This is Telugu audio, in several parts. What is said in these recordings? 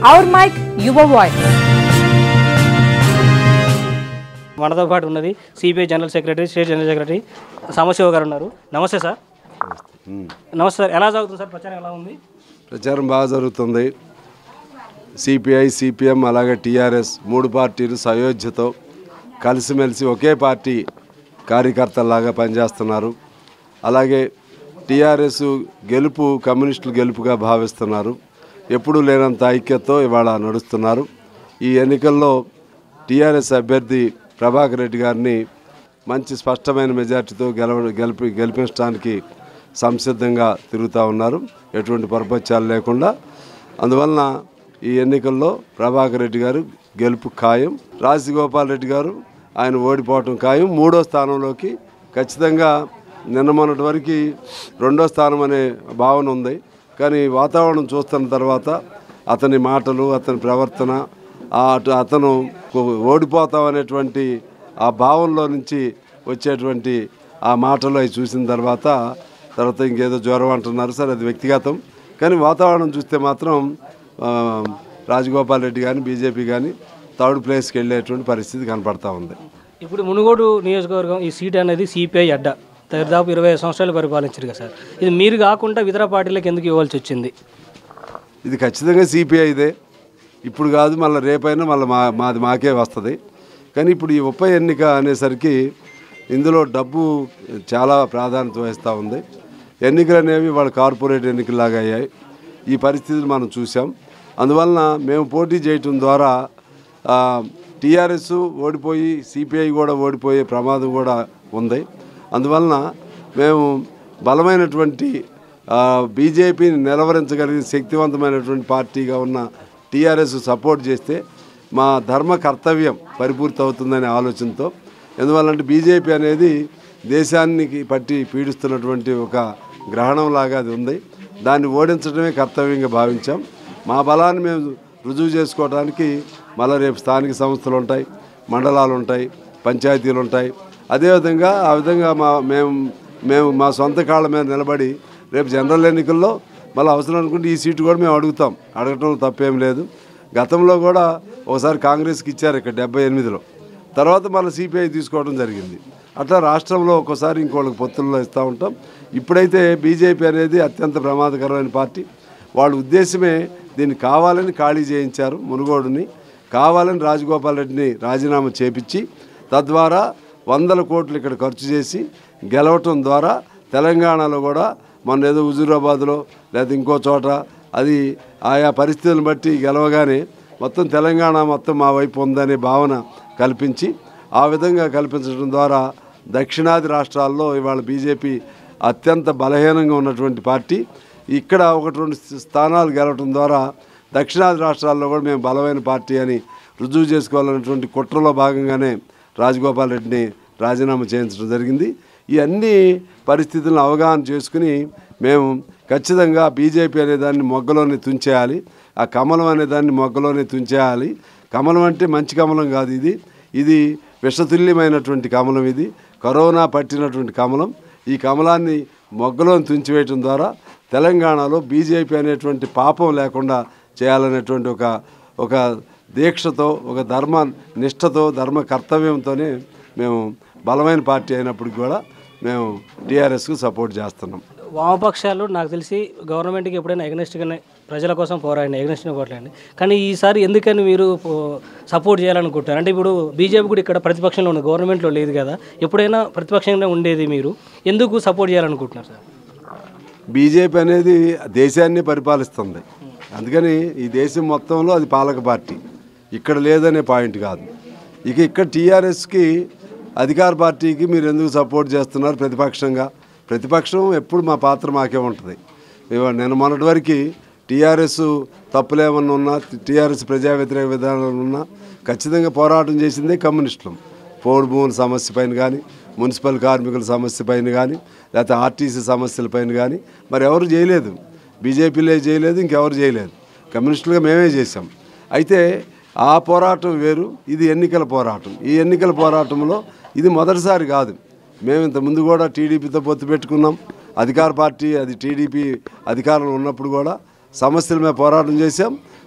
our mic, your voice. మనతో పాటు ఉన్నది CPI general secretary state general secretary Sambasiva garu ఉన్నారు నమస్తే సార్ నమస్తే సార్ ఎలా సాగుతుంది సార్ ప్రచారం ఎలా ఉంది ప్రచారం బాగా జరుగుతుంది సిపిఐ సిపిఎం అలాగే టీఆర్ఎస్ మూడు పార్టీలు సయోధ్యతో కలిసిమెలిసి ఒకే పార్టీ కార్యకర్తల్లాగా పనిచేస్తున్నారు అలాగే టీఆర్ఎస్ గెలుపు కమ్యూనిస్టులు గెలుపుగా భావిస్తున్నారు ఎప్పుడూ లేనంత ఐక్యతతో ఇవాళ నడుస్తున్నారు ఈ ఎన్నికల్లో టీఆర్ఎస్ అభ్యర్థి ప్రభాకర్ రెడ్డి గారిని మంచి స్పష్టమైన మెజార్టీతో గెలవ గెలిపి గెలిపించడానికి సంసిద్ధంగా తిరుగుతూ ఉన్నారు ఎటువంటి పొరపచ్చాలు లేకుండా అందువలన ఈ ఎన్నికల్లో ప్రభాకర్ రెడ్డి గారు గెలుపు ఖాయం రాజగోపాల్ రెడ్డి గారు ఆయన ఓడిపోవటం ఖాయం మూడో స్థానంలోకి ఖచ్చితంగా నిన్న మొన్నటి వరకు రెండో స్థానం అనే భావన ఉంది కానీ వాతావరణం చూస్తున్న తర్వాత అతని మాటలు అతని ప్రవర్తన ఆ అటు అతను ఓడిపోతాం అనేటువంటి ఆ భావంలో నుంచి వచ్చేటువంటి ఆ మాటలు అవి చూసిన తర్వాత తర్వాత ఇంకేదో జ్వరం అంటున్నారు సరే అది వ్యక్తిగతం కానీ వాతావరణం చూస్తే మాత్రం ఆ, రాజగోపాల్ రెడ్డి కానీ బీజేపీ కానీ థర్డ్ ప్లేస్కి వెళ్ళేటువంటి పరిస్థితి కనపడతా ఉంది ఇప్పుడు మునుగోడు నియోజకవర్గం ఈ సీట్ అనేది సిపిఐ అడ్డ దాదాపు ఇరవై ఐదు సంవత్సరాలు పరిపాలించారు కదా సార్ ఇది మీరు కాకుండా ఇతర పార్టీలకు ఎందుకు ఇవ్వాల్సి వచ్చింది ఇది ఖచ్చితంగా సిపిఐదే ఇప్పుడు కాదు మళ్ళీ రేపైనా మళ్ళీ మా మాది మాకే వస్తుంది కానీ ఇప్పుడు ఈ ఉప ఎన్నిక అనేసరికి ఇందులో డబ్బు చాలా ప్రాధాన్యత వహిస్తూ ఉంది ఎన్నికలు అనేవి వాళ్ళ కార్పొరేట్ ఎన్నికల్లాగా అయ్యాయి ఈ పరిస్థితులు మనం చూసాం అందువలన మేము పోటీ చేయటం ద్వారా టీఆర్ఎస్ ఓడిపోయి సిపిఐ కూడా ఓడిపోయే ప్రమాదం కూడా ఉంది అందువలన మేము బలమైనటువంటి ఆ, బీజేపీని నిలవరించగలిగిన శక్తివంతమైనటువంటి పార్టీగా ఉన్న టీఆర్ఎస్ సపోర్ట్ చేస్తే మా ధర్మ కర్తవ్యం పరిపూర్తి అవుతుందనే ఆలోచనతో ఎందువల్లంటే బీజేపీ అనేది దేశానికి పట్టి పీడిస్తున్నటువంటి ఒక గ్రహణంలాగా అది ఉంది దాన్ని ఓడించడమే కర్తవ్యంగా భావించాం మా బలాన్ని మేము రుజువు చేసుకోవడానికి మళ్ళీ రేపు స్థానిక సంస్థలు ఉంటాయి మండలాలు ఉంటాయి పంచాయతీలు ఉంటాయి అదేవిధంగా ఆ విధంగా మా మేము మేము మా సొంత కాళ్ళ మీద నిలబడి రేపు జనరల్ ఎన్నికల్లో మళ్ళీ అవసరం అనుకుంటే ఈ సీటు కూడా మేము అడుగుతాం అడగటం తప్పేం లేదు గతంలో కూడా ఒకసారి కాంగ్రెస్కి ఇచ్చారు ఇక్కడ డెబ్బై ఎనిమిదిలో తర్వాత మళ్ళీ సిపిఐ తీసుకోవడం జరిగింది అట్లా రాష్ట్రంలో ఒక్కోసారి ఇంకోళ్ళకి పొత్తుల్లో ఇస్తూ ఉంటాం ఇప్పుడైతే బీజేపీ అనేది అత్యంత ప్రమాదకరమైన పార్టీ వాళ్ళ ఉద్దేశమే దీన్ని కావాలని ఖాళీ చేయించారు మునుగోడుని కావాలని రాజగోపాల్ రెడ్డిని రాజీనామా చేపించి తద్వారా వందల కోట్లు ఇక్కడ ఖర్చు చేసి గెలవటం ద్వారా తెలంగాణలో కూడా మొన్న ఏదో హుజూరాబాద్లో లేదా ఇంకో చోట అది ఆయా పరిస్థితులను బట్టి గెలవగానే మొత్తం తెలంగాణ మొత్తం మా వైపు ఉందనే భావన కల్పించి ఆ విధంగా కల్పించడం ద్వారా దక్షిణాది రాష్ట్రాల్లో ఇవాళ బీజేపీ అత్యంత బలహీనంగా ఉన్నటువంటి పార్టీ ఇక్కడ ఒకటి రెండు స్థానాలు గెలవటం ద్వారా దక్షిణాది రాష్ట్రాల్లో కూడా మేము బలమైన పార్టీ అని రుజువు చేసుకోవాలనేటువంటి కుట్రలో భాగంగానే రాజగోపాల్ రెడ్డిని రాజీనామా చేయించడం జరిగింది ఈ అన్ని పరిస్థితులను అవగాహన చేసుకుని మేము ఖచ్చితంగా బీజేపీ అనే దాన్ని మొగ్గలోనే తుంచేయాలి ఆ కమలం అనే దాన్ని మొగ్గలోనే తుంచేయాలి కమలం అంటే మంచి కమలం కాదు ఇది ఇది విషతుల్యమైనటువంటి కమలం ఇది కరోనా పట్టినటువంటి కమలం ఈ కమలాన్ని మొగ్గలో తుంచివేయటం ద్వారా తెలంగాణలో బీజేపీ అనేటువంటి పాపం లేకుండా చేయాలనేటువంటి ఒక ఒక దీక్షతో ఒక ధర్మ నిష్ఠతో ధర్మ కర్తవ్యంతోనే మేము బలమైన పార్టీ అయినప్పటికి కూడా మేము టీఆర్ఎస్కు సపోర్ట్ చేస్తున్నాం వామపక్షాలు నాకు తెలిసి గవర్నమెంట్కి ఎప్పుడైనా ఎగనెస్ట్గానే ప్రజల కోసం పోరాడిన ఎగనెస్ట్గా పోరాడండి కానీ ఈసారి ఎందుకని మీరు పో- సపోర్ట్ చేయాలనుకుంటారు అంటే ఇప్పుడు బీజేపీ కూడా ఇక్కడ ప్రతిపక్షంలో ఉంది గవర్నమెంట్లో లేదు కదా ఎప్పుడైనా ప్రతిపక్షంగా ఉండేది మీరు ఎందుకు సపోర్ట్ చేయాలనుకుంటున్నారు సార్ బీజేపీ అనేది దేశాన్ని పరిపాలిస్తుంది అందుకని ఈ దేశం మొత్తంలో అది పాలక పార్టీ ఇక్కడ లేదనే పాయింట్ కాదు ఇక ఇక్కడ టీఆర్ఎస్కి అధికార పార్టీకి మీరు ఎందుకు సపోర్ట్ చేస్తున్నారు ప్రతిపక్షంగా ప్రతిపక్షం ఎప్పుడు మా పాత్ర మాకే ఉంటుంది ఇవాళ నేను మొన్నటి వరకు టీఆర్ఎస్ తప్పులేమన్నా ఉన్నా టీఆర్ఎస్ ప్రజా వ్యతిరేక విధానాలు ఉన్నా ఖచ్చితంగా పోరాటం చేసిందే కమ్యూనిస్టులు పోడు భూముల సమస్య పైన కానీ మున్సిపల్ కార్మికుల సమస్య పైన కానీ లేకపోతే ఆర్టీసీ సమస్యల పైన కానీ మరి ఎవరు చేయలేదు బీజేపీలే చేయలేదు ఇంకెవరు చేయలేదు కమ్యూనిస్టులుగా మేమే చేసాం అయితే ఆ పోరాటం వేరు ఇది ఎన్నికల పోరాటం ఈ ఎన్నికల పోరాటంలో ఇది మొదటిసారి కాదు మేము ఇంత ముందు కూడా టీడీపీతో పొత్తు పెట్టుకున్నాం అధికార పార్టీ అది టీడీపీ అధికారంలో ఉన్నప్పుడు కూడా సమస్యల మీద పోరాటం చేశాం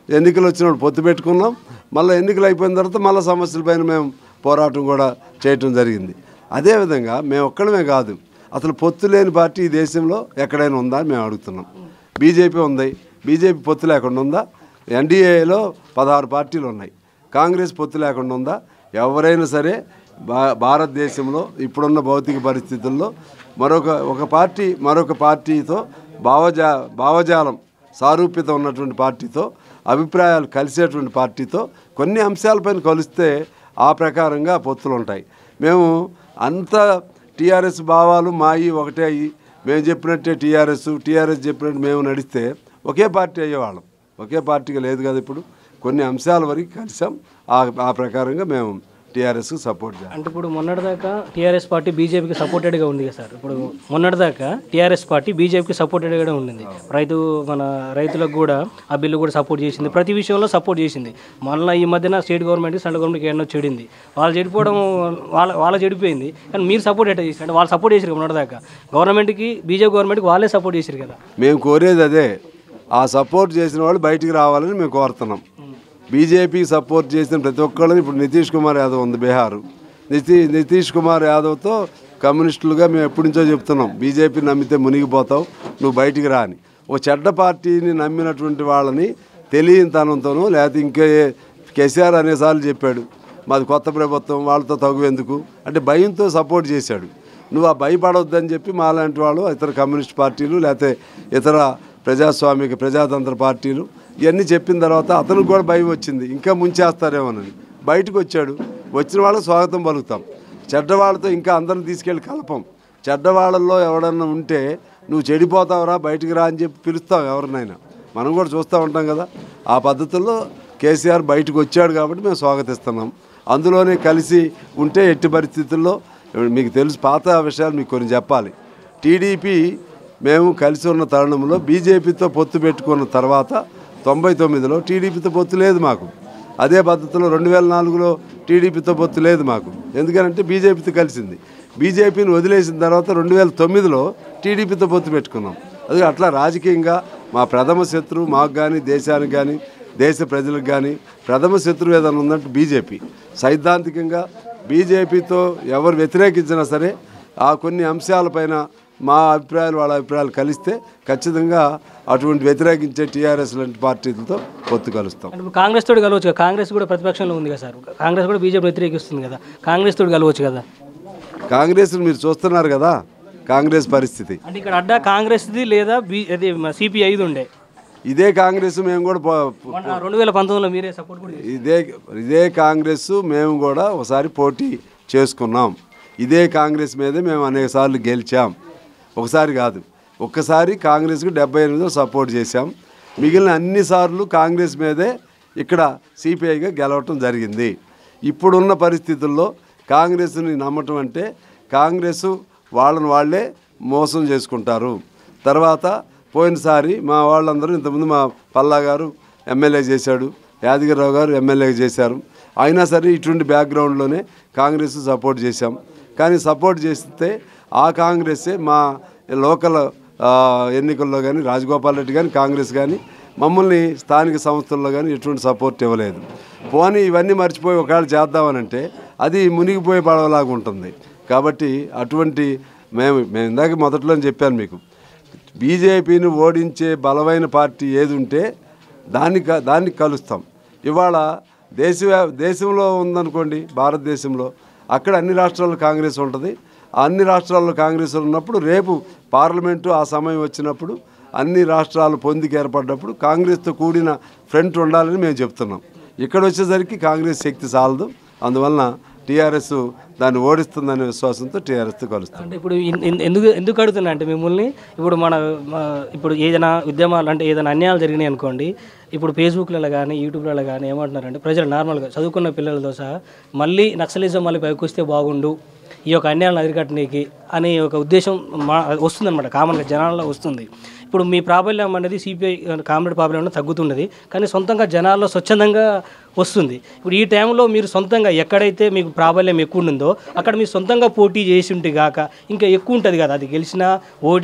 ఎన్నికలు వచ్చినప్పుడు పొత్తు పెట్టుకున్నాం మళ్ళీ ఎన్నికలు అయిపోయిన తర్వాత మళ్ళీ సమస్యలపైన మేము పోరాటం కూడా చేయటం జరిగింది అదేవిధంగా మేము ఒక్కడమే కాదు అసలు పొత్తు లేని పార్టీ ఈ దేశంలో ఎక్కడైనా ఉందా అని మేము అడుగుతున్నాం బీజేపీ ఉంది బీజేపీ పొత్తు లేకుండా ఉందా ఎన్డీఏలో పదహారు పార్టీలు ఉన్నాయి కాంగ్రెస్ పొత్తు లేకుండా ఉందా ఎవరైనా సరే భా భారతదేశంలో ఇప్పుడున్న భౌతిక పరిస్థితుల్లో మరొక ఒక పార్టీ మరొక పార్టీతో భావజా భావజాలం సారూప్యత ఉన్నటువంటి పార్టీతో అభిప్రాయాలు కలిసేటువంటి పార్టీతో కొన్ని అంశాలపైన కలిస్తే ఆ ప్రకారంగా పొత్తులు ఉంటాయి మేము అంత టీఆర్ఎస్ భావాలు మాయి ఒకటే అయ్యి మేము చెప్పినట్టే టీఆర్ఎస్ టీఆర్ఎస్ చెప్పినట్టు మేము నడిస్తే ఒకే పార్టీ అయ్యేవాళ్ళం ఒకే పార్టీగా లేదు కదా ఇప్పుడు కొన్ని అంశాల వరకు కలిసాం ఆ ఆ ప్రకారంగా మేము టీఆర్ఎస్కి సపోర్ట్ చేయాలి అంటే ఇప్పుడు మొన్నటిదాకా టీఆర్ఎస్ పార్టీ బీజేపీకి సపోర్టెడ్గా ఉంది కదా సార్ ఇప్పుడు మొన్నటిదాకా టీఆర్ఎస్ పార్టీ బీజేపీకి సపోర్టెడ్గా ఉండింది రైతు మన రైతులకు కూడా ఆ బిల్లు కూడా సపోర్ట్ చేసింది ప్రతి విషయంలో సపోర్ట్ చేసింది మళ్ళీ ఈ మధ్యన స్టేట్ గవర్నమెంట్ సెంట్రల్ గవర్నమెంట్కి ఏమన్నా చెడింది వాళ్ళు చెడిపోవడం వాళ్ళ వాళ్ళ చెడిపోయింది కానీ మీరు సపోర్ట్ ఎట్లా చేసి అంటే వాళ్ళు సపోర్ట్ చేసారు మొన్నటిదాకా గవర్నమెంట్కి బీజేపీ గవర్నమెంట్కి వాళ్ళే సపోర్ట్ చేశారు కదా మేము కోరేది అదే ఆ సపోర్ట్ చేసిన వాళ్ళు బయటికి రావాలని మేము కోరుతున్నాం బీజేపీకి సపోర్ట్ చేసిన ప్రతి ఒక్కళ్ళని ఇప్పుడు నితీష్ కుమార్ యాదవ్ ఉంది బీహారు నితీ నితీష్ కుమార్ యాదవ్తో కమ్యూనిస్టులుగా మేము ఎప్పటి నుంచో చెప్తున్నాం బీజేపీ నమ్మితే మునిగిపోతావు నువ్వు బయటికి రా అని ఓ చెడ్డ పార్టీని నమ్మినటువంటి వాళ్ళని తెలియనితనంతోనూ లేకపోతే ఇంకే కేసీఆర్ అనేసార్లు చెప్పాడు మాది కొత్త ప్రభుత్వం వాళ్ళతో తగు ఎందుకు అంటే భయంతో సపోర్ట్ చేశాడు నువ్వు ఆ భయపడొద్దని చెప్పి మాలాంటి వాళ్ళు ఇతర కమ్యూనిస్ట్ పార్టీలు లేకపోతే ఇతర ప్రజాస్వామిక ప్రజాతంత్ర పార్టీలు ఇవన్నీ చెప్పిన తర్వాత అతనికి కూడా భయం వచ్చింది ఇంకా ముంచేస్తారేమోనని బయటకు వచ్చాడు వచ్చిన వాళ్ళకి స్వాగతం పలుకుతాం చెడ్డవాళ్ళతో ఇంకా అందరిని తీసుకెళ్ళి కలపం చెడ్డవాళ్ళల్లో ఎవడన్నా ఉంటే నువ్వు చెడిపోతావురా బయటికి రా అని చెప్పి పిలుస్తావు ఎవరినైనా మనం కూడా చూస్తూ ఉంటాం కదా ఆ పద్ధతుల్లో కేసీఆర్ బయటకు వచ్చాడు కాబట్టి మేము స్వాగతిస్తున్నాం అందులోనే కలిసి ఉంటే ఎట్టి పరిస్థితుల్లో మీకు తెలుసు పాత విషయాలు మీకు కొన్ని చెప్పాలి టీడీపీ మేము కలిసి ఉన్న తరుణంలో బీజేపీతో పొత్తు పెట్టుకున్న తర్వాత తొంభై తొమ్మిదిలో టీడీపీతో పొత్తు లేదు మాకు అదే పద్ధతిలో రెండు వేల నాలుగులో టీడీపీతో పొత్తు లేదు మాకు ఎందుకంటే బీజేపీతో కలిసింది బీజేపీని వదిలేసిన తర్వాత రెండు వేల తొమ్మిదిలో టీడీపీతో పొత్తు పెట్టుకున్నాం అది అట్లా రాజకీయంగా మా ప్రథమ శత్రువు మాకు కానీ దేశానికి కానీ దేశ ప్రజలకు కానీ ప్రథమ శత్రువు ఏదైనా ఉందంటే బీజేపీ సైద్ధాంతికంగా బీజేపీతో ఎవరు వ్యతిరేకించినా సరే ఆ కొన్ని అంశాలపైన మా అభిప్రాయాలు వాళ్ళ అభిప్రాయాలు కలిస్తే ఖచ్చితంగా అటువంటి వ్యతిరేకించే టీఆర్ఎస్ లాంటి పార్టీలతో పొత్తు కలుస్తాం అంటే ఇప్పుడు కాంగ్రెస్ తోటి కలవచ్చు కదా కాంగ్రెస్ కూడా ప్రతిపక్షంలో ఉంది కదా సార్ కాంగ్రెస్ కూడా బీజేపీ వ్యతిరేకిస్తుంది కదా కాంగ్రెస్ తోటి కలవచ్చు కదా కాంగ్రెస్ మీరు చూస్తున్నారు కదా కాంగ్రెస్ పరిస్థితి అంటే ఇక్కడ అడ్డా కాంగ్రెస్ది లేదా బీ అది సిపిఐది ఉండే ఇదే కాంగ్రెస్ మేము కూడా పో- మొన్న రెండు వేల పంతొమ్మిదిలో మీరే సపోర్ట్ కూడా చేశారు. ఇదే ఇదే కాంగ్రెస్ మేము కూడా ఒకసారి పోటీ చేసుకున్నాం ఇదే కాంగ్రెస్ మీదే మేము అనేక సార్లు గెలిచాం ఒకసారి కాదు ఒక్కసారి కాంగ్రెస్కి డెబ్బై ఎనిమిదిలో సపోర్ట్ చేశాం మిగిలిన అన్ని సార్లు కాంగ్రెస్ మీదే ఇక్కడ సిపిఐగా గెలవటం జరిగింది ఇప్పుడున్న పరిస్థితుల్లో కాంగ్రెస్ని నమ్మటం అంటే కాంగ్రెస్ వాళ్ళని వాళ్ళే మోసం చేసుకుంటారు తర్వాత పోయినసారి మా వాళ్ళందరూ ఇంతకుముందు మా పల్లా గారు ఎమ్మెల్యే చేశాడు యాదగిరిరావు గారు ఎమ్మెల్యే చేశారు అయినా సరే ఇటువంటి బ్యాక్గ్రౌండ్లోనే కాంగ్రెస్ సపోర్ట్ చేశాం కానీ సపోర్ట్ చేస్తే ఆ కాంగ్రెస్సే మా లోకల్ ఆ, ఎన్నికల్లో కానీ రాజగోపాల్ రెడ్డి కానీ కాంగ్రెస్ కానీ మమ్మల్ని స్థానిక సంస్థల్లో కానీ ఎటువంటి సపోర్ట్ ఇవ్వలేదు పోనీ ఇవన్నీ మర్చిపోయి ఒకవేళ చేద్దామనంటే అది మునిగిపోయే పడవలాగా ఉంటుంది కాబట్టి అటువంటి మేము మేము ఇందాక మొదట్లో చెప్పాను మీకు బీజేపీని ఓడించే బలమైన పార్టీ ఏది ఉంటే దాన్ని క- దాన్ని కలుస్తాం ఇవాళ దేశ దేశంలో ఉందనుకోండి భారతదేశంలో అక్కడ అన్ని రాష్ట్రాల్లో కాంగ్రెస్ ఉంటుంది ఆ అన్ని రాష్ట్రాల్లో కాంగ్రెస్ ఉన్నప్పుడు రేపు పార్లమెంటు ఆ సమయం వచ్చినప్పుడు అన్ని రాష్ట్రాలు పొందికి ఏర్పడ్డప్పుడు కాంగ్రెస్తో కూడిన ఫ్రంట్ ఉండాలని మేము చెప్తున్నాం ఇక్కడ వచ్చేసరికి కాంగ్రెస్ శక్తి చాలదు అందువలన టీఆర్ఎస్ దాన్ని ఓడిస్తుందనే విశ్వాసంతో టీఆర్ఎస్తో కలుస్తాం అంటే ఇప్పుడు ఇన్- ఇన్- ఎందుకు ఎందుకు అడుగుతున్నా అంటే మిమ్మల్ని ఇప్పుడు మన మా- ఇప్పుడు ఏదైనా ఉద్యమాలు అంటే ఏదైనా అన్యాయాలు జరిగినాయి అనుకోండి ఇప్పుడు ఫేస్బుక్లలో కానీ యూట్యూబ్లలో కానీ ఏమంటున్నారంటే ప్రజలు నార్మల్గా చదువుకున్న పిల్లలతో సహా మళ్ళీ నక్సలిజం మళ్ళీ పైకి వస్తే బాగుండు ఈ యొక్క అన్యాయాలను అరికట్టనీకి అనే ఒక ఉద్దేశం మా వస్తుందన్నమాట కామన్గా జనాల్లో వస్తుంది ఇప్పుడు మీ ప్రాబల్యం అనేది సిపిఐ కామ్రేడ్ ప్రాబల్యం అనేది తగ్గుతున్నది కానీ సొంతంగా జనాల్లో స్వచ్ఛందంగా వస్తుంది ఇప్పుడు ఈ టైంలో మీరు సొంతంగా ఎక్కడైతే మీకు ప్రాబల్యం ఎక్కువ ఉందో అక్కడ మీరు సొంతంగా పోటీ చేసి ఉంటే గాక ఇంకా ఎక్కువ ఉంటుంది కదా అది గెలిచినా ఓడినా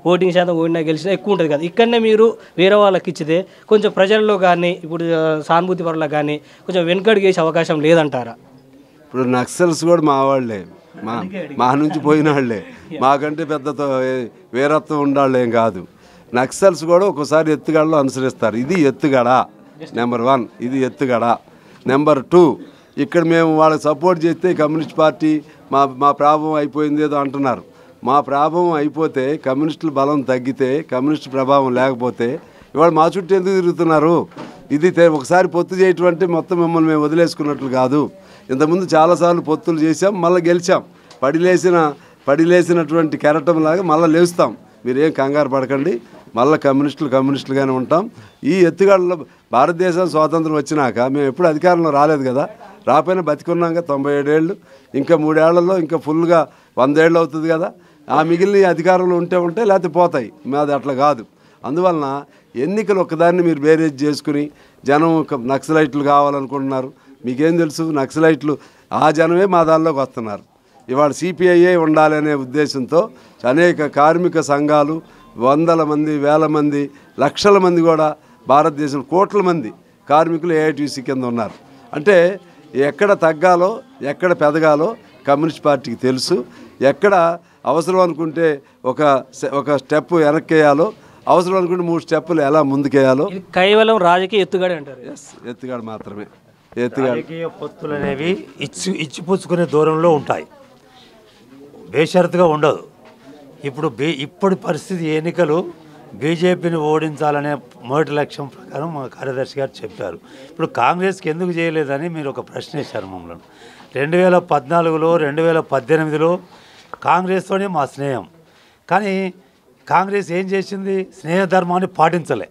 ఓటింగ్ శాతం ఓడినా గెలిచినా ఎక్కువ ఉంటుంది కదా ఇక్కడనే మీరు వేరే వాళ్ళకి ఇచ్చితే కొంచెం ప్రజల్లో కానీ ఇప్పుడు ఆ, సానుభూతి పరులకు కానీ కొంచెం వెనుకడుగు వేసే అవకాశం లేదంటారా ఇప్పుడు నక్సల్స్ కూడా మా వాళ్ళే మా మా నుంచి పోయిన వాళ్ళే మాకంటే పెద్ద తో- ఏ- వీరత్వం ఉండాళ్ళు ఏం కాదు నక్సల్స్ కూడా ఒక్కోసారి ఎత్తుగడలో అనుసరిస్తారు ఇది ఎత్తుగడ నెంబర్ వన్ ఇది ఎత్తుగడ నెంబర్ టూ ఇక్కడ మేము వాళ్ళకి సపోర్ట్ చేస్తే కమ్యూనిస్ట్ పార్టీ మా మా ప్రాభవం అయిపోయింది ఏదో అంటున్నారు మా ప్రాభవం అయిపోతే కమ్యూనిస్టుల బలం తగ్గితే కమ్యూనిస్ట్ ప్రభావం లేకపోతే ఇవాళ మా చుట్టూ ఎందుకు తిరుగుతున్నారు ఇది తె- ఒకసారి పొత్తు చేయటం అంటే మొత్తం మిమ్మల్ని మేము వదిలేసుకున్నట్లు కాదు ఇంతకుముందు చాలాసార్లు పొత్తులు చేసాం మళ్ళీ గెలిచాం పడిలేసిన పడిలేసినటువంటి కెరటం లాగా మళ్ళీ లేస్తాం మీరేం కంగారు పడకండి మళ్ళీ కమ్యూనిస్టులు కమ్యూనిస్టులుగానే ఉంటాం ఈ ఎత్తుగాళ్ళలో భారతదేశం స్వాతంత్రం వచ్చినాక మేము ఎప్పుడు అధికారంలో రాలేదు కదా రాపోయినా బతికున్నాక తొంభై ఏడేళ్ళు ఇంకా మూడేళ్లలో ఇంకా ఫుల్గా వందేళ్ళు అవుతుంది కదా ఆ మిగిలిన ఈ అధికారంలో ఉంటే ఉంటే లేకపోతే పోతాయి మాది అట్లా కాదు అందువలన ఎన్నికలు ఒకదాన్ని మీరు బేరేజ్ చేసుకుని జనం ఒక నక్సలైట్లు కావాలనుకుంటున్నారు మీకేం తెలుసు నక్సలైట్లు ఆ జనమే మా దానిలోకి వస్తున్నారు ఇవాళ సిపిఐఏ ఉండాలనే ఉద్దేశంతో అనేక కార్మిక సంఘాలు వందల మంది వేల మంది లక్షల మంది కూడా భారతదేశం కోట్ల మంది కార్మికులు ఏఐటీసీ కింద ఉన్నారు అంటే ఎక్కడ తగ్గాలో ఎక్కడ పెదగాలో కమ్యూనిస్ట్ పార్టీకి తెలుసు ఎక్కడ అవసరం అనుకుంటే ఒక సె- ఒక స్టెప్ వెనక్కేయాలో అవసరం అనుకుంటే మూడు స్టెప్పులు ఎలా ముందుకేయాలో ఇది కేవలం రాజకీయ ఎత్తుగడే అంటారు ఎస్ ఎత్తుగాడు మాత్రమే ఎత్తుగాడు రాజకీయ పొత్తులు అనేవి ఇచ్చి ఇచ్చిపుచ్చుకునే దూరంలో ఉంటాయి బేషరతుగా ఉండదు ఇప్పుడు బీ ఇప్పటి పరిస్థితి ఎన్నికలు బీజేపీని ఓడించాలనే మొదటి లక్ష్యం ప్రకారం మా కార్యదర్శి గారు చెప్పారు ఇప్పుడు కాంగ్రెస్కి ఎందుకు చేయలేదని మీరు ఒక ప్రశ్న వేశారు మమ్మల్ని రెండు వేల పద్నాలుగులో రెండు వేల పద్దెనిమిదిలో కాంగ్రెస్తోనే మా స్నేహం కానీ కాంగ్రెస్ ఏం చేసింది స్నేహ ధర్మాన్ని పాటించలే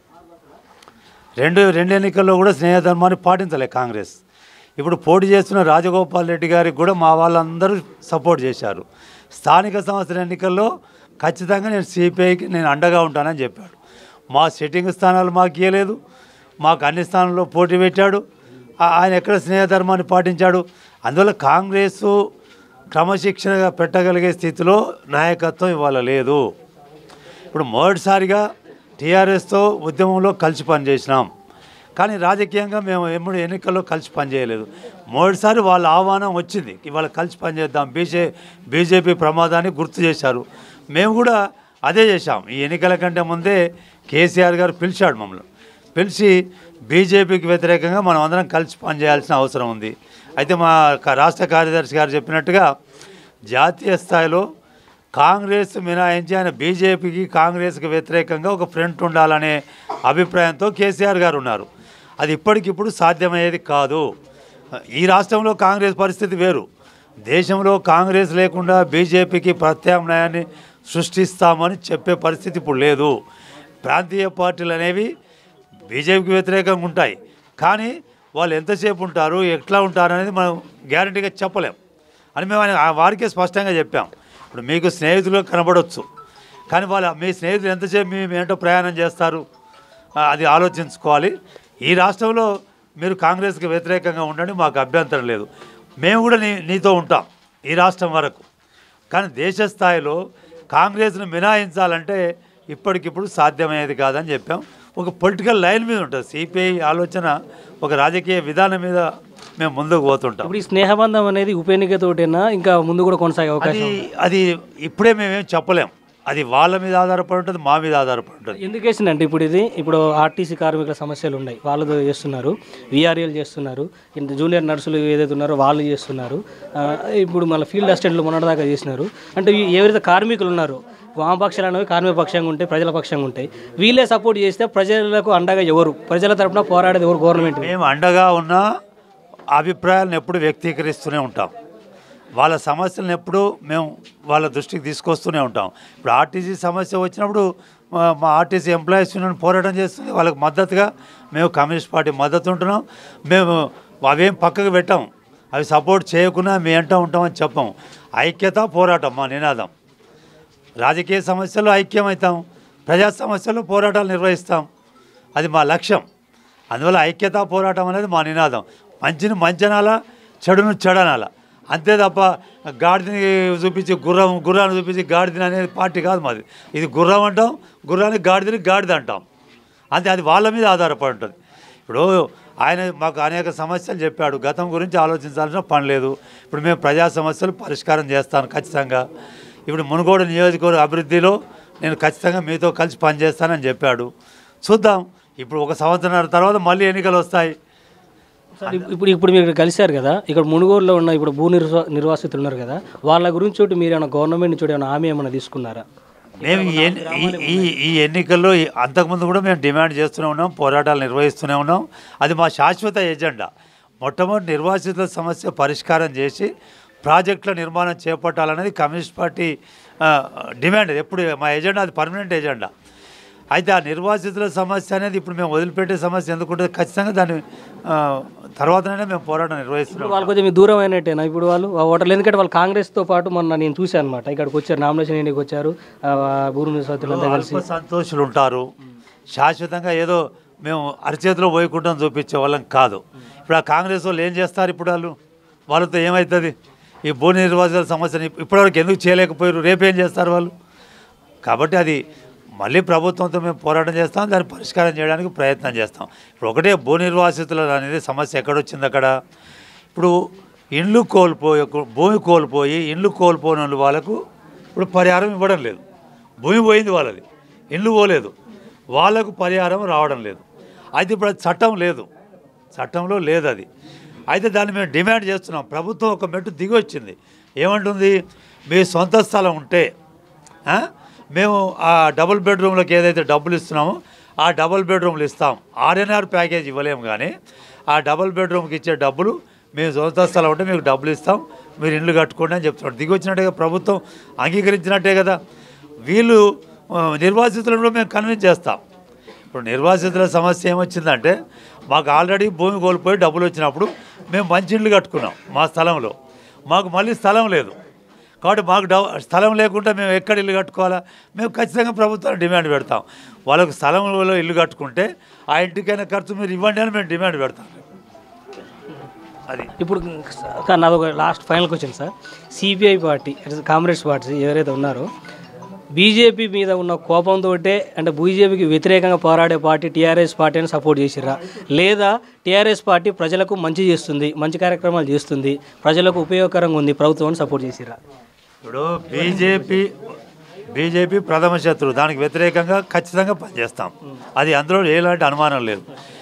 రెండు రెండు ఎన్నికల్లో కూడా స్నేహధర్మాన్ని పాటించలే కాంగ్రెస్ ఇప్పుడు పోటీ చేస్తున్న రాజగోపాల్ రెడ్డి గారికి కూడా మా వాళ్ళందరూ సపోర్ట్ చేశారు స్థానిక సంస్థల ఎన్నికల్లో ఖచ్చితంగా నేను సిపిఐకి నేను అండగా ఉంటానని చెప్పాడు మా సిట్టింగ్ స్థానాలు మాకు ఇవ్వలేదు మాకు అన్ని స్థానాల్లో పోటీ పెట్టాడు ఆ- ఆయన ఎక్కడ స్నేహధర్మాన్ని పాటించాడు అందువల్ల కాంగ్రెస్ క్రమశిక్షణగా పెట్టగలిగే స్థితిలో నాయకత్వం ఇవాళ లేదు ఇప్పుడు మొదటిసారిగా టీఆర్ఎస్తో ఉద్యమంలో కలిసి పనిచేసినాం కానీ రాజకీయంగా మేము ఎప్పుడు ఎన్నికల్లో కలిసి పనిచేయలేదు మొదటిసారి వాళ్ళ ఆహ్వానం వచ్చింది ఇవాళ కలిసి పనిచేద్దాం బీజే బీజేపీ ప్రమాదాన్ని గుర్తు చేశారు మేము కూడా అదే చేశాం ఈ ఎన్నికల కంటే ముందే కేసీఆర్ గారు పిలిచాడు మమ్మల్ని పిలిచి బీజేపీకి వ్యతిరేకంగా మనం అందరం కలిసి పనిచేయాల్సిన అవసరం ఉంది అయితే మా క- రాష్ట్ర కార్యదర్శి గారు చెప్పినట్టుగా జాతీయ స్థాయిలో కాంగ్రెస్ మినహాయించి ఆయన బీజేపీకి కాంగ్రెస్కి వ్యతిరేకంగా ఒక ఫ్రంట్ ఉండాలనే అభిప్రాయంతో కేసీఆర్ గారు ఉన్నారు అది ఇప్పటికిప్పుడు సాధ్యమయ్యేది కాదు ఈ రాష్ట్రంలో కాంగ్రెస్ పరిస్థితి వేరు దేశంలో కాంగ్రెస్ లేకుండా బీజేపీకి ప్రత్యామ్నాయాన్ని సృష్టిస్తామని చెప్పే పరిస్థితి ఇప్పుడు లేదు ప్రాంతీయ పార్టీలు అనేవి బీజేపీకి వ్యతిరేకంగా ఉంటాయి కానీ వాళ్ళు ఎంతసేపు ఉంటారు ఎట్లా ఉంటారు అనేది మనం గ్యారంటీగా చెప్పలేం అని మేము ఆయన- ఆ వారికే స్పష్టంగా చెప్పాం ఇప్పుడు మీకు స్నేహితులు కనబడవచ్చు కానీ వాళ్ళ మీ స్నేహితులు ఎంతసేపు మీ ఏంటో ప్రయాణం చేస్తారు ఆ, అది ఆలోచించుకోవాలి ఈ రాష్ట్రంలో మీరు కాంగ్రెస్కి వ్యతిరేకంగా ఉండండి మాకు అభ్యంతరం లేదు మేము కూడా నీ నీతో ఉంటాం ఈ రాష్ట్రం వరకు కానీ దేశ స్థాయిలో కాంగ్రెస్ను మినాయించాలంటే ఇప్పటికిప్పుడు సాధ్యమయ్యేది కాదని చెప్పాం ఒక పొలిటికల్ లైన్ మీద ఉంటుంది సిపిఐ ఆలోచన ఒక రాజకీయ విధానం మీద మేము ముందుకు పోతుంటాం ఇప్పుడు ఈ స్నేహబంధం అనేది ఉప ఎన్నికతోటేనా ఇంకా ముందు కూడా కొనసాగే అవకాశం అది అది ఇప్పుడే మేమేం చెప్పలేం అది వాళ్ళ మీద ఆధారపడి ఉంటుంది మా మీద ఆధారపడి ఉంటుంది ఎందుకు వేసిందంటే ఇప్పుడు ఇది ఇప్పుడు ఆర్టీసీ కార్మికుల సమస్యలు ఉన్నాయి వాళ్ళు చేస్తున్నారు విఆర్ఏలు చేస్తున్నారు ఇంత జూనియర్ నర్సులు ఏదైతే ఉన్నారో వాళ్ళు చేస్తున్నారు ఆ, ఇప్పుడు మళ్ళీ ఫీల్డ్ అసిస్టెంట్లు మొన్నటిదాకా చేసినారు అంటే ఈ ఎవరైతే కార్మికులు ఉన్నారో వామపక్షాలు అనేవి కార్మిక పక్షంగా ఉంటాయి ప్రజల పక్షంగా ఉంటాయి వీళ్ళే సపోర్ట్ చేస్తే ప్రజలకు అండగా ఎవరు ప్రజల తరపున పోరాడేది ఎవరు గవర్నమెంట్ మేము అండగా ఉన్న అభిప్రాయాలను ఎప్పుడు వ్యక్తీకరిస్తూనే ఉంటాం వాళ్ళ సమస్యలను ఎప్పుడు మేము వాళ్ళ దృష్టికి తీసుకొస్తూనే ఉంటాం ఇప్పుడు ఆర్టీసీ సమస్య వచ్చినప్పుడు మా- మా ఆర్టీసీ ఎంప్లాయీస్ యూనియన్ పోరాటం చేస్తుంది వాళ్ళకి మద్దతుగా మేము కమ్యూనిస్ట్ పార్టీ మద్దతు ఉంటున్నాం మేము అవేం పక్కకు పెట్టాం అవి సపోర్ట్ చేయకుండా మీ అంట ఉంటామని చెప్పాం ఐక్యత పోరాటం మా నినాదం రాజకీయ సమస్యలు ఐక్యమవుతాం ప్రజా సమస్యలు పోరాటాలు నిర్వహిస్తాం అది మా లక్ష్యం అందువల్ల ఐక్యతా పోరాటం అనేది మా నినాదం మంచిని మంచనాల చెడును చెడనాల అంతే తప్ప గాడిదని చూపించి గుర్రం గుర్రాన్ని చూపించి గాడిదని అనేది పార్టీ కాదు మాది ఇది గుర్రం అంటాం గుర్రాన్ని గాడిదని గాడిద అంటాం అంతే అది వాళ్ళ మీద ఆధారపడి ఉంటుంది ఇప్పుడు ఆయన మాకు అనేక సమస్యలు చెప్పాడు గతం గురించి ఆలోచించాల్సిన పని లేదు ఇప్పుడు మేము ప్రజా సమస్యలు పరిష్కారం చేస్తాను ఖచ్చితంగా ఇప్పుడు మునుగోడు నియోజకవర్గ అభివృద్ధిలో నేను ఖచ్చితంగా మీతో కలిసి పనిచేస్తానని చెప్పాడు చూద్దాం ఇప్పుడు ఒక సంవత్సరం తర్వాత మళ్ళీ ఎన్నికలు వస్తాయి సార్ ఇప్- ఇప్పుడు ఇప్పుడు మీరు కలిశారు కదా ఇక్కడ మునుగోడులో ఉన్న ఇప్పుడు భూ నిర్వా నిర్వాసితులు ఉన్నారు కదా వాళ్ళ గురించి చోటు మీరు ఏమైనా గవర్నమెంట్ నుంచి ఏమైనా హామీ ఏమైనా తీసుకున్నారా మేము ఈ ఎన్ని- ఈ- ఈ ఈ ఎన్నికల్లో ఈ- అంతకుముందు కూడా మేము డిమాండ్ చేస్తూనే ఉన్నాం పోరాటాలు నిర్వహిస్తూనే ఉన్నాం అది మా శాశ్వత ఎజెండా మొట్టమొదటి నిర్వాసితుల సమస్య పరిష్కారం చేసి ప్రాజెక్టుల నిర్మాణం చేపట్టాలనేది కమ్యూనిస్ట్ పార్టీ ఆ, డిమాండ్ ఎప్పుడు మా ఎజెండా అది పర్మనెంట్ ఎజెండా అయితే ఆ నిర్వాసితుల సమస్య అనేది ఇప్పుడు మేము వదిలిపెట్టే సమస్య ఎందుకుంటే ఖచ్చితంగా దాన్ని ఆ, తర్వాతనైనా మేము పోరాటం నిర్వహిస్తున్నాం ఇప్పుడు వాళ్ళు కొంచెం దూరం అయినట్టేనా ఇప్పుడు వాళ్ళు ఆ ఓటర్లు ఎందుకంటే వాళ్ళు కాంగ్రెస్తో పాటు మొన్న నేను చూశాను అనమాట ఇక్కడికి వచ్చారు నామినేషన్ ఇంటికి వచ్చారు ఆ, భూ నిర్వాసితులంతా కలిసి అల్ప సంతోషులు ఉంటారు శాశ్వతంగా ఏదో మేము అరచేతిలో పోయకుండా చూపించే వాళ్ళం కాదు ఇప్పుడు ఆ కాంగ్రెస్ వాళ్ళు ఏం చేస్తారు ఇప్పుడు వాళ్ళు వాళ్ళతో ఏమవుతుంది ఈ భూ నిర్వాసితుల సమస్యని ఇప్పటివరకు ఎందుకు చేయలేకపోయారు రేపేం చేస్తారు వాళ్ళు కాబట్టి అది మళ్ళీ ప్రభుత్వంతో మేము పోరాటం చేస్తాం దాన్ని పరిష్కారం చేయడానికి ప్రయత్నం చేస్తాం ఇప్పుడు ఒకటే భూ నిర్వాసితుల అనేది సమస్య ఎక్కడొచ్చింది అక్కడ ఇప్పుడు ఇండ్లు కోల్పోయి భూమి కోల్పోయి ఇండ్లు కోల్పోయిన వాళ్ళకు ఇప్పుడు పరిహారం ఇవ్వడం లేదు భూమి పోయింది వాళ్ళది ఇండ్లు పోలేదు వాళ్ళకు పరిహారం రావడం లేదు అయితే ఇప్పుడు అది చట్టం లేదు చట్టంలో లేదు అది అయితే దాన్ని మేము డిమాండ్ చేస్తున్నాం ప్రభుత్వం ఒక మెట్టు దిగి వచ్చింది ఏమంటుంది మీ సొంత స్థలం ఉంటే ఆ, మేము ఆ డబుల్ బెడ్రూమ్లకు ఏదైతే డబ్బులు ఇస్తున్నామో ఆ డబుల్ బెడ్రూమ్లు ఇస్తాం ఆర్ఎన్ఆర్ ప్యాకేజ్ ఇవ్వలేము కానీ ఆ డబుల్ బెడ్రూమ్కి ఇచ్చే డబ్బులు మేము సొంత స్థలం ఉంటే మీకు డబ్బులు ఇస్తాం మీరు ఇల్లు కట్టుకోండి అని చెప్తున్నాడు దిగి వచ్చినట్టే కదా ప్రభుత్వం అంగీకరించినట్టే కదా వీళ్ళు ఆ, నిర్వాసితులను కూడా మేము కన్విన్స్ చేస్తాం ఇప్పుడు నిర్వాసితుల సమస్య ఏమొచ్చిందంటే మాకు ఆల్రెడీ భూమి కోల్పోయి డబ్బులు వచ్చినప్పుడు మేము మంచి ఇళ్ళు కట్టుకున్నాం మా స్థలంలో మాకు మళ్ళీ స్థలం లేదు కాబట్టి మాకు డబ్ స్థలం లేకుండా మేము ఎక్కడ ఇల్లు కట్టుకోవాలా మేము ఖచ్చితంగా ప్రభుత్వాన్ని డిమాండ్ పెడతాం వాళ్ళకు స్థలంలో ఇల్లు కట్టుకుంటే ఆ ఇంటికైనా ఖర్చు మీరు ఇవ్వండి అని మేము డిమాండ్ పెడతాం అది ఇప్పుడు సార్ నాది ఒక last final question sir CPI party Congress party ఎవరైతే ఉన్నారో బీజేపీ మీద ఉన్న కోపంతో అంటే బీజేపీకి వ్యతిరేకంగా పోరాడే పార్టీ టీఆర్ఎస్ పార్టీ అని సపోర్ట్ చేసిర్రా లేదా టీఆర్ఎస్ పార్టీ ప్రజలకు మంచి చేస్తుంది మంచి కార్యక్రమాలు చేస్తుంది ప్రజలకు ఉపయోగకరంగా ఉంది ప్రభుత్వం అని సపోర్ట్ చేసిర్రా ఇప్పుడు బీజేపీ బీజేపీ ప్రథమ శత్రువు దానికి వ్యతిరేకంగా ఖచ్చితంగా పనిచేస్తాం అది అందులో ఎలాంటి అనుమానం లేదు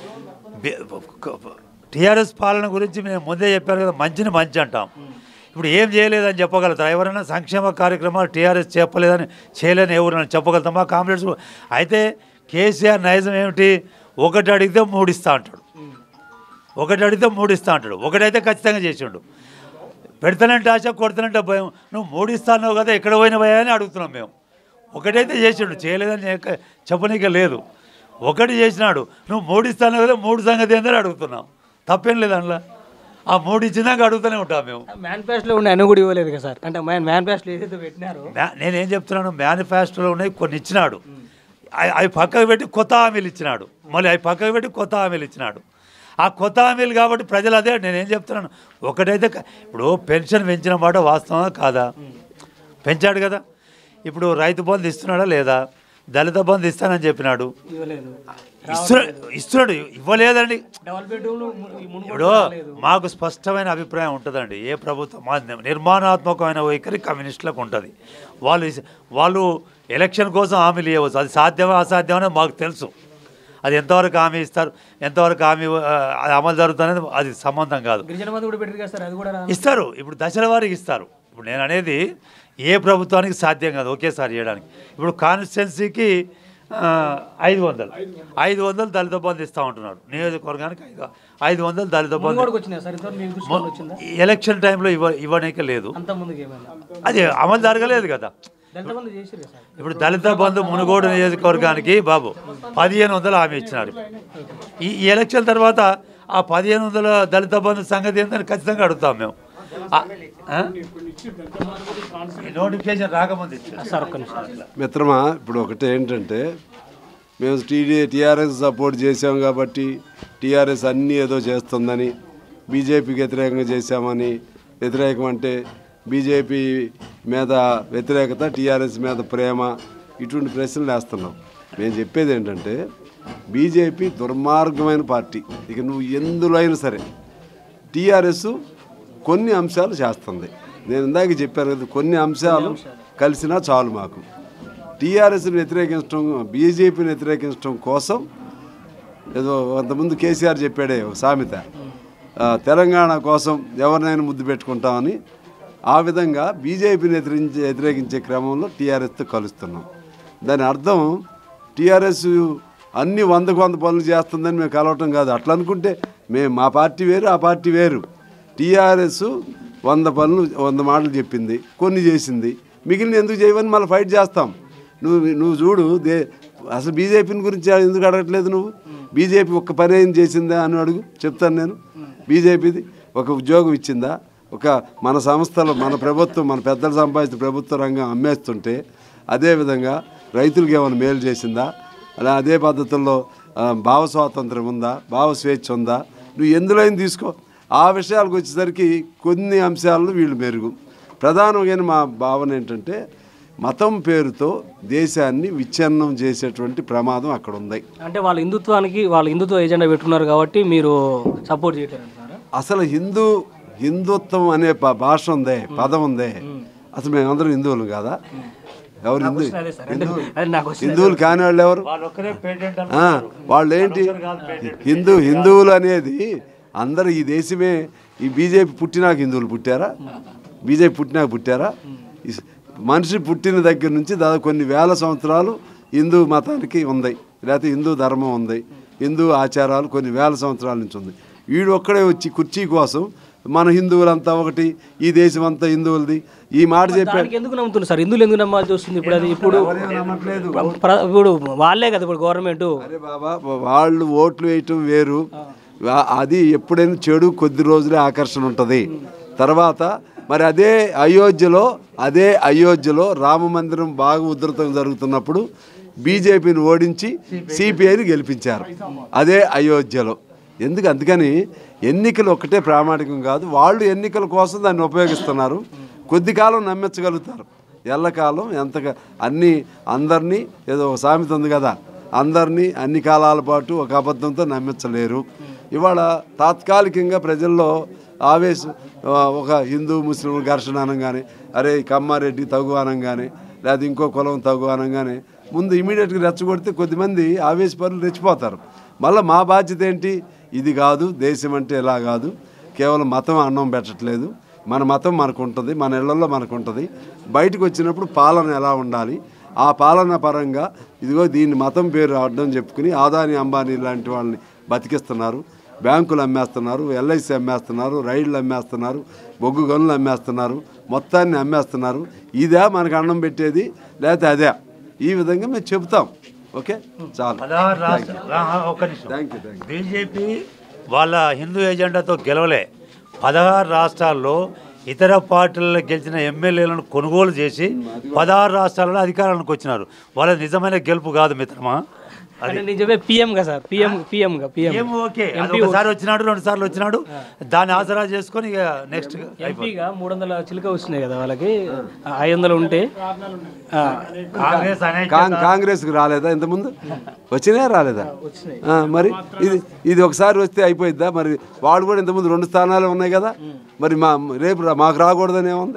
టీఆర్ఎస్ పాలన గురించి మేము ముందే చెప్పాను కదా మంచిని మంచి అంటాం ఇప్పుడు ఏం చేయలేదని చెప్పగలుగుతారు ఎవరైనా సంక్షేమ కార్యక్రమాలు టీఆర్ఎస్ చెప్పలేదని చేయలేని ఎవరైనా చెప్పగలుగుతాం మా కాంప్లెక్స్ అయితే కేసీఆర్ నైజం ఏమిటి ఒకటి అడిగితే మూడు ఇస్తా అంటాడు ఒకటి అడిగితే మూడు ఇస్తా అంటాడు ఒకటైతే ఖచ్చితంగా చేసిండు పెడతానంటే ఆశ కొడతానంటే భయం నువ్వు మూడు ఇస్తాన్నావు కదా ఎక్కడ పోయిన భయం అని అడుగుతున్నాం మేము ఒకటైతే చేసిండు చేయలేదని ఎక్క- చెప్పనీక లేదు ఒకటి చేసినాడు నువ్వు మూడు ఇస్తాను కదా మూడు సంగతి ఏందని అడుగుతున్నాం తప్పేం లేదు అందులో ఆ మూడు ఇచ్చినాక అడుగుతూనే ఉంటాం మేము మేనిఫెస్టోలో ఉన్న అన్ని కూడా ఇవ్వలేదు కదా సార్ అంటే మేనిఫెస్టో ఏదైతే పెట్టినారో మ్యా- నేనేం చెప్తున్నాను మేనిఫెస్టోలో ఉన్నాయి కొన్ని ఇచ్చినాడు అవి అవి పక్కకు పెట్టి కొత్త హామీలు ఇచ్చినాడు మళ్ళీ అవి పక్కకు పెట్టి కొత్త హామీలు ఇచ్చినాడు ఆ కొత్త హామీలు కాబట్టి ప్రజలు అదే నేనేం చెప్తున్నాను ఒకటైతే క- ఇప్పుడు పెన్షన్ పెంచిన మాట వాస్తవమా కాదా పెంచాడు కదా ఇప్పుడు రైతు బంధు ఇస్తున్నాడా లేదా దళిత బంధు ఇస్తానని చెప్పినాడు ఇవ్వలేదు ఇస్తున్నాడు ఇస్తున్నాడు ఇవ్వలేదండి డబల్ బెడ్రూమ్లు ఇప్పుడు మాకు స్పష్టమైన అభిప్రాయం ఉంటుందండి ఏ ప్రభుత్వం మా నిర్మాణాత్మకమైన వైఖరి కమ్యూనిస్టులకు ఉంటుంది వాళ్ళు ఇస్- వాళ్ళు ఎలక్షన్ కోసం హామీలు ఇవ్వచ్చు అది సాధ్యమా అసాధ్యం అనేది మాకు తెలుసు అది ఎంతవరకు హామీ ఇస్తారు ఎంతవరకు హామీ ఆ, అది అమలు జరుగుతుంది అది సంబంధం కాదు గిరిజన మంది కూడా పెట్టారు కదా సార్ అది కూడా రా- ఇస్తారు ఇప్పుడు దశల వారికి ఇస్తారు ఇప్పుడు నేను అనేది ఏ ప్రభుత్వానికి సాధ్యం కాదు ఒకేసారి చేయడానికి ఇప్పుడు కాన్స్టిట్యున్సీకి ఐదు వందలు ఐదు వందలు దళిత బంధు ఇస్తూ ఉంటున్నాడు నియోజకవర్గానికి ఐదు ఐదు వందలు దళిత బంధు మునుగోడుకు వచ్చినాయి సార్ ఇంతవరకు మీకు దృష్టిలో వచ్చిందా ఈ ఎలక్షన్ టైంలో ఇవ్వ ఇవ్వడానికి లేదు అంత ముందుకు ఏమైనా అది అమలు జరగలేదు కదా దళిత మంది చేసిరు సార్ ఇప్పుడు దళిత బంధు మునుగోడు నియోజకవర్గానికి బాబు పదిహేను వందలు హామీ ఇచ్చినారు ఈ ఈ ఎలక్షన్ తర్వాత ఆ పదిహేను వందల దళిత బంధు సంగతి ఏంటని ఖచ్చితంగా అడుగుతాం మేము ఆ, ఆ? ఈ నోటిఫికేషన్ రాకముందు ఇచ్చారు సార్ ఒక్క నిమిషం మిత్రమా ఇప్పుడు ఒకటి ఏంటంటే మేము టీడీ టీఆర్ఎస్ సపోర్ట్ చేసాం కాబట్టి టీఆర్ఎస్ అన్నీ ఏదో చేస్తుందని బీజేపీకి వ్యతిరేకంగా చేశామని వ్యతిరేకం అంటే బీజేపీ మీద వ్యతిరేకత టీఆర్ఎస్ మీద ప్రేమ ఇటువంటి ప్రశ్నలు వేస్తున్నాం నేను చెప్పేది ఏంటంటే బీజేపీ దుర్మార్గమైన పార్టీ ఇక నువ్వు ఎందులో అయినా సరే టీఆర్ఎస్ కొన్ని అంశాలు చేస్తుంది నేను ఇందాక చెప్పాను కదా కొన్ని అంశాలు కలిసినా చాలు మాకు టీఆర్ఎస్ని వ్యతిరేకించడం బీజేపీని వ్యతిరేకించడం కోసం ఏదో అంతకుముందు కేసీఆర్ చెప్పాడే ఒక సామెత ఆ, తెలంగాణ కోసం ఎవరినైనా ముద్దు పెట్టుకుంటామని ఆ విధంగా బీజేపీని వ్యతిరేకించే వ్యతిరేకించే క్రమంలో టీఆర్ఎస్తో కలుస్తున్నాం దాని అర్థం టీఆర్ఎస్ అన్ని వందకు వంద పనులు చేస్తుందని మేము కలవటం కాదు అట్లా అనుకుంటే మేము మా పార్టీ వేరు ఆ పార్టీ వేరు టీఆర్ఎస్ వంద పనులు వంద మాటలు చెప్పింది కొన్ని చేసింది మిగిలిన ఎందుకు చేయవని మళ్ళీ ఫైట్ చేస్తాం నువ్వు నువ్వు చూడు దే అసలు బీజేపీని గురించి ఎందుకు అడగట్లేదు నువ్వు బీజేపీ ఒక్క పని ఏం చేసిందా అని అడుగు చెప్తాను నేను బీజేపీది ఒక ఉద్యోగం ఇచ్చిందా ఒక మన సంస్థలు మన ప్రభుత్వం మన పెద్దలు సంపాదించిన ప్రభుత్వ రంగం అమ్మేస్తుంటే అదేవిధంగా రైతులకు ఏమైనా మేలు చేసిందా అలా అదే పద్ధతుల్లో ఆ, భావ స్వాతంత్రం ఉందా భావ స్వేచ్ఛ ఉందా నువ్వు ఎందులో అయినా తీసుకో ఆ విషయాలకు వచ్చేసరికి కొన్ని అంశాలను వీళ్ళు మెరుగు ప్రధానమైన మా భావన ఏంటంటే మతం పేరుతో దేశాన్ని విచ్ఛిన్నం చేసేటువంటి ప్రమాదం అక్కడ ఉంది అంటే వాళ్ళ హిందుత్వానికి వాళ్ళ హిందుత్వ ఎజెండా పెట్టుకున్నారు కాబట్టి మీరు సపోర్ట్ చేయట్లేదు అంటున్నారా అసలు హిందూ హిందుత్వం అనే ప- భాష ఉందే పదం ఉందే అసలు మేమందరం హిందువులు కాదా ఎవరు హిందూ అదే సార్ అంటే అది నాకు వచ్చిన హిందువులు కాని వాళ్ళు ఎవరు వాళ్ళు ఒక్కరే పేటెంట్ ఆ, వాళ్ళు ఏంటి హిందూ హిందువులు అనేది అందరు ఈ దేశమే ఈ బీజేపీ పుట్టినాక హిందువులు పుట్టారా బీజేపీ పుట్టినాక పుట్టారా ఈ మనిషి పుట్టిన దగ్గర నుంచి దాదాపు కొన్ని వేల సంవత్సరాలు హిందూ మతానికి ఉంది లేకపోతే హిందూ ధర్మం ఉంది హిందూ ఆచారాలు కొన్ని వేల సంవత్సరాల నుంచి ఉంది వీడు ఒక్కడే వచ్చి కుర్చీ కోసం మన హిందువులంతా ఒకటి ఈ దేశం అంతా హిందువులది ఈ మాట చెప్పాడు దానికి ఎందుకు నమ్ముతున్నారు సార్ హిందువులు ఎందుకు నమ్మాల్సి వస్తుంది ఇప్పుడు అది ఇప్పుడు నమ్మట్లేదు ప్ర- ఇప్పుడు వాళ్ళే కదా ఇప్పుడు గవర్నమెంట్ అరే బాబా వాళ్ళు ఓట్లు వేయటం వేరు వా- అది ఎప్పుడైనా చెడు కొద్ది రోజులే ఆకర్షణ ఉంటుంది తర్వాత మరి అదే అయోధ్యలో అదే అయోధ్యలో రామ మందిరం బాగా ఉధృతం జరుగుతున్నప్పుడు బీజేపీని ఓడించి సిపిఐని గెలిపించారు అదే అయోధ్యలో ఎందుకు అందుకని ఎన్నికలు ఒక్కటే ప్రామాణికం కాదు వాళ్ళు ఎన్నికల కోసం దాన్ని ఉపయోగిస్తున్నారు కొద్ది కాలం నమ్మించగలుగుతారు ఎల్లకాలం ఎంతగా అన్ని అందరినీ ఏదో ఒక సామెత ఉంది కదా అందరినీ అన్ని కాలాల పాటు ఒక అబద్ధంతో నమ్మించలేరు ఇవాళ తాత్కాలికంగా ప్రజల్లో ఆవేశం ఆ, ఒక హిందూ ముస్లిం ఘర్షణ అనగానే అరే ఈ కమ్మారెడ్డి తగు అనగానే లేదా ఇంకో కులం తగు అనగానే ముందు ఇమీడియట్గా రెచ్చగొడితే కొద్దిమంది ఆవేశపరులు రెచ్చిపోతారు మళ్ళీ మా బాధ్యత ఏంటి ఇది కాదు దేశం అంటే ఇలా కాదు కేవలం మతం అన్నం పెట్టట్లేదు మన మతం మనకు ఉంటుంది మన ఇళ్లలో మనకు ఉంటుంది బయటకు వచ్చినప్పుడు పాలన ఎలా ఉండాలి ఆ పాలన పరంగా ఇదిగో దీన్ని మతం పేరు అడ్డం చెప్పుకుని ఆదాని అంబానీ లాంటి వాళ్ళని బతికిస్తున్నారు బ్యాంకులు అమ్మేస్తున్నారు ఎల్ఐసి అమ్మేస్తున్నారు రైళ్లు అమ్మేస్తున్నారు బొగ్గు గనులు అమ్మేస్తున్నారు మొత్తాన్ని అమ్మేస్తున్నారు ఇదే మనకు అన్నం పెట్టేది లేకపోతే అదే ఈ విధంగా మేము చెబుతాం ఓకే చాలు పదహారు రాష్ట్ర ఒక్క నిమిషం thank you thank you BJP వాళ్ళ హిందూ ఎజెండాతో గెలవలే పదహారు రాష్ట్రాల్లో ఇతర పార్టీలలో గెలిచిన ఎమ్మెల్యేలను కొనుగోలు చేసి పదహారు రాష్ట్రాలలో అధికారానికి వచ్చినారు వాళ్ళ నిజమైన గెలుపు కాదు మిత్రమా అంటే నేను చెప్పే పిఎంగా సార్ పిఎం పిఎంగా పిఎం ఏం ఓకే అది ఒకసారి వచ్చినాడు రెండు సార్లు వచ్చినాడు దాన్ని ఆసరా చేసుకొని ఇక నెక్స్ట్ ఎంపీగా మూడు వందల చిలుక వస్తున్నాయి కదా వాళ్ళకి ఐదు వందలు ఉంటే ఆ, కాంగ్రెస్ అనే కాంగ్ కాంగ్రెస్కి రాలేదా ఇంతకుముందు వచ్చినా రాలేదా ఆ, మరి ఇది ఇది ఒకసారి వస్తే అయిపోయిద్దా మరి వాళ్ళు కూడా ఇంతకుముందు రెండు స్థానాలు ఉన్నాయి కదా మరి మా రేపు రా- మాకు రాకూడదని ఏముంది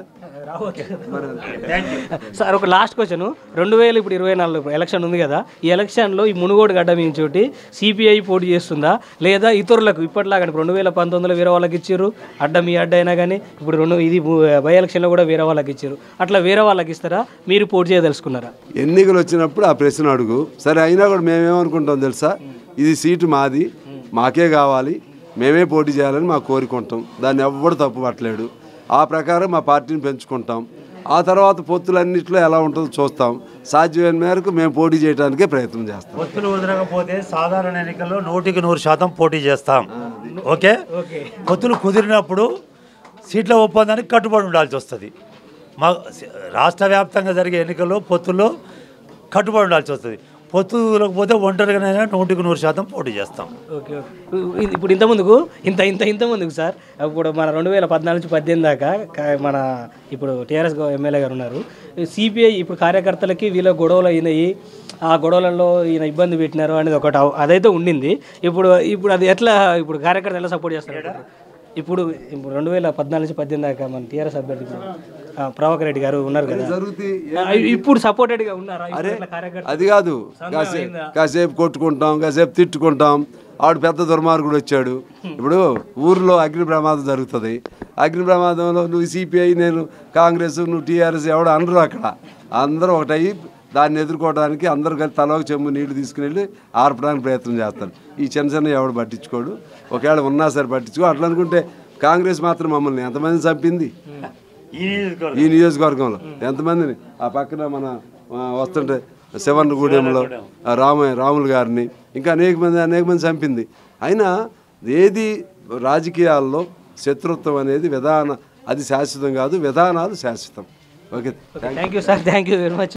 సార్ ఒక లాస్ట్ క్వశ్చన్ రెండు వేల ఇప్పుడు ఇరవై నాలుగు ఎలక్షన్ ఉంది కదా ఈ ఎలక్షన్లో ఈ మునుగోడు గడ్డ మించోటి సిపిఐ పోటీ చేస్తుందా లేదా ఇతరులకు ఇప్పటిలాగా ఇప్పుడు రెండు వేల పంతొమ్మిదిలో వేరే వాళ్ళకి ఇచ్చారు అడ్డ మీ అడ్డ అయినా కానీ ఇప్పుడు రెండు ఇది బై ఎలక్షన్లో కూడా వేరే వాళ్ళకి ఇచ్చారు అట్లా వేరే వాళ్ళకి ఇస్తారా మీరు పోటీ చేయదలుచుకున్నారా ఎన్నికలు వచ్చినప్పుడు ఆ ప్రశ్న అడుగు సరే అయినా కూడా మేమేమనుకుంటాం తెలుసా ఇది సీటు మాది మాకే కావాలి మేమే పోటీ చేయాలని మా కోరుకుంటాం దాన్ని ఎవ్వడు తప్పు పట్టలేడు ఆ ప్రకారం మా పార్టీని పెంచుకుంటాం ఆ తర్వాత పొత్తులన్నింటిలో ఎలా ఉంటుందో చూస్తాం సాధ్యమైన మేరకు మేము పోటీ చేయడానికే ప్రయత్నం చేస్తాం పొత్తులు కుదరకపోతే సాధారణ ఎన్నికల్లో నూటికి నూరు శాతం పోటీ చేస్తాం ఓకే పొత్తులు కుదిరినప్పుడు సీట్ల ఒప్పందానికి కట్టుబడి ఉండాల్సి వస్తుంది మా రాష్ట్ర వ్యాప్తంగా జరిగే ఎన్నికల్లో పొత్తుల్లో కట్టుబడి ఉండాల్సి వస్తుంది పొత్తులకు పోతే ఒంటరిగానైనా నూటికి నూరు శాతం పోటీ చేస్తాం ఓకే ఓకే ఇ- ఇప్పుడు ఇంత ముందుకు ఇంత ఇంత ఇంత ముందుకు సార్ ఇప్పుడు మన రెండు వేల పద్నాలుగు నుంచి పద్దెనిమిది దాకా క- మన ఇప్పుడు టీఆర్ఎస్ ఎమ్మెల్యే గారు ఉన్నారు సిపిఐ ఇప్పుడు కార్యకర్తలకి వీళ్ళ గొడవలు అయినాయి ఆ గొడవలలో ఈయన ఇబ్బంది పెట్టినారు అనేది ఒకటి అవ- అదైతే ఉండింది ఇప్పుడు ఇప్పుడు అది ఎట్లా ఇప్పుడు కార్యకర్తలు ఎలా సపోర్ట్ చేస్తారు ఇప్పుడు ఇప్పుడు రెండు వేల పద్నాలుగు నుంచి పద్దెనిమిది దాకా మన టీఆర్ఎస్ అభ్యర్థి ఇప్పుడు, ఆ, ప్రభాకర్ రెడ్డి గారు ఉన్నారు కదా జరుగుతాయి ఆ, ఇప్పుడు సపోర్టెడ్గా ఉన్నారా ఇప్పుడు ఇట్లా కార్యకర్త అది కాదు కాసేపు కాసేపు కొట్టుకుంటాం కాసేపు తిట్టుకుంటాం ఆవిడ పెద్ద దుర్మార్గుడు వచ్చాడు ఇప్పుడు ఊర్లో అగ్ని ప్రమాదం జరుగుతుంది అగ్ని ప్రమాదంలో నువ్వు సిపిఐ నేను కాంగ్రెస్ నువ్వు టీఆర్ఎస్ ఎవడు అనరు అక్కడ అందరూ ఒకటయ్యి దాన్ని ఎదుర్కోవడానికి అందరూ కలిసి తల చెంబు నీళ్లు తీసుకుని వెళ్ళి ఆర్పడానికి ప్రయత్నం చేస్తారు ఈ చిన్న చిన్న ఎవడు పట్టించుకోడు ఒకవేళ ఉన్నా సరే పట్టించుకో అట్లా అనుకుంటే కాంగ్రెస్ మాత్రం మమ్మల్ని ఎంతమంది చంపింది ఈ నియోజకవర్గం ఈ నియోజకవర్గంలో ఎంతమందిని ఆ పక్కన మన ఆ, వస్తుంటే శివన్నగూడెంలో ఆ రామ రాములు గారిని ఇంకా అనేక మంది అనేక మంది చంపింది అయినా ఏది రాజకీయాల్లో శత్రుత్వం అనేది విధాన అది శాశ్వతం కాదు విధానాలు శాశ్వతం okay thank you sir thank you very much